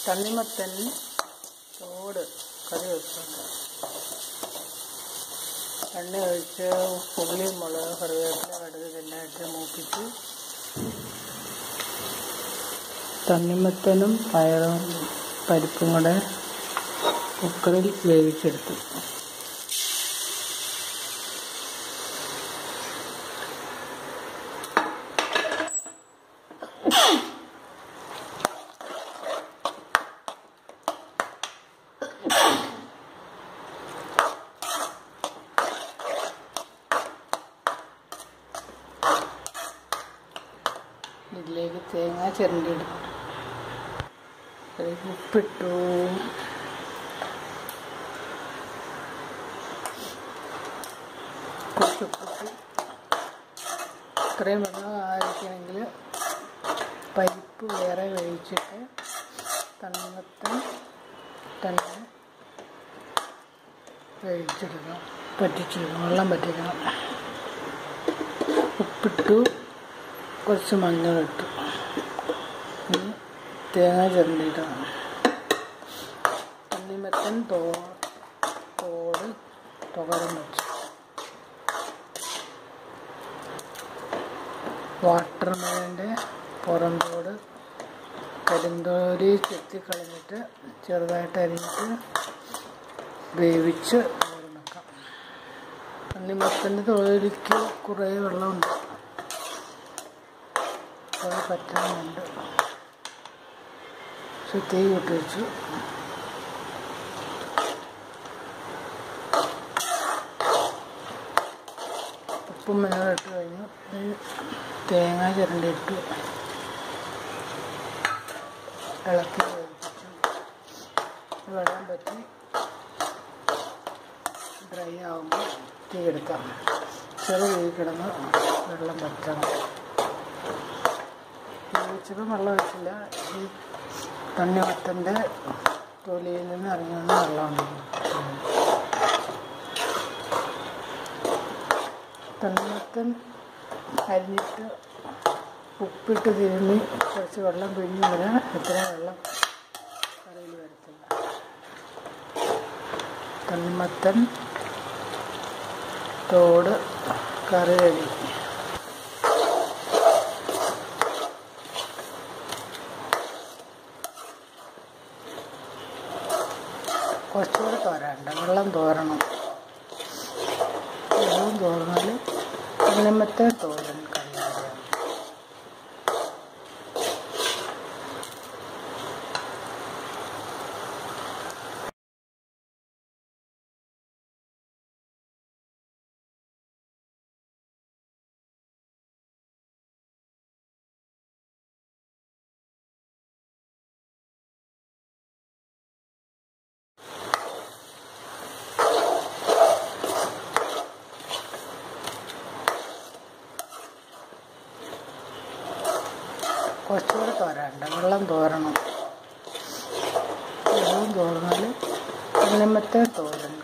തണ്ണിമത്തൻ തോട് കറി വെക്കുന്നുണ്ട് എണ്ണ ഒഴിച്ച് ഉള്ളി മുളക് കറിവേപ്പില കടുക് ഇതെല്ലാം ഇട്ട് മൂപ്പിച്ച് തണ്ണിമത്തനും പയറും പരിപ്പും കൂടെ കുക്കറിൽ വേവിച്ചെടുത്തു ഇതിലേക്ക് തേങ്ങ ചിരണ്ടിയിടും അതിലേക്ക് ഉപ്പിട്ടു കുറച്ച് ഉപ്പിട്ട് ഇത്രയും വെള്ളം ആയിരിക്കണമെങ്കിൽ പരിപ്പ് വേറെ വേവിച്ചിട്ട് തണ്ണിമത്തൻ തന്നെ വേവിച്ചെടുക്കണം പറ്റിച്ചെടുക്കണം വെള്ളം പറ്റിക്കണം ഉപ്പിട്ടു കുറച്ച് മഞ്ഞളിട്ടു ഇനി തേങ്ങ ചിരണ്ടിയിട്ടാണ് തണ്ണിമത്തൻ തോ തോട് തുകരം വെച്ചു വാട്ടർമെലൻ്റെ പുറന്തോട് കരിന്തോരി ചെത്തിക്കളഞ്ഞിട്ട് ചെറുതായിട്ട് അരിഞ്ഞിട്ട് വേവിച്ച് തോരൻ വെക്കാം തണ്ണിമത്തൻ്റെ തോലിക്ക് കുറേ വെള്ളമുണ്ട് അത് പറ്റാനുണ്ട് പക്ഷെ തീ കൂട്ടി വെച്ചു ഉപ്പും മഞ്ഞളും ഇട്ട് കഴിഞ്ഞു ഈ തേങ്ങ ചിരണ്ടി ഇട്ടു ഇളക്കി വേവിച്ചു വെള്ളം പറ്റി ഡ്രൈ ആകുമ്പോൾ തീ എടുക്കാം ചെറു തീ കിടന്ന് വെള്ളം പറ്റണം വേവിച്ചപ്പോൾ വെള്ളം വെച്ചില്ല ഈ തണ്ണിമത്തൻ്റെ തൊലിയിൽ നിന്ന് ഇറങ്ങി വന്ന വെള്ളമാണ് തണ്ണിമത്തൻ അരിഞ്ഞിട്ട് ഉപ്പിട്ട് തിരുമ്മി കുറച്ച് വെള്ളം പിഴിഞ്ഞ് വരാൻ ഇത്ര വെള്ളം കറിയിൽ വരത്തില്ല തണ്ണിമത്തൻ തോട് കറി കഴി കുറച്ചുകൂടെ തോരാണ്ട് വെള്ളം തോരണം വെള്ളം തോർന്നാൽ തണ്ണിമത്തൻ തോരൻ കഴിയാതെ കുറച്ചുകൂടെ തോരാണ്ട് വെള്ളം തോരണം വെള്ളം തോർന്നാൽ തണ്ണിമത്തൻ തോരൻ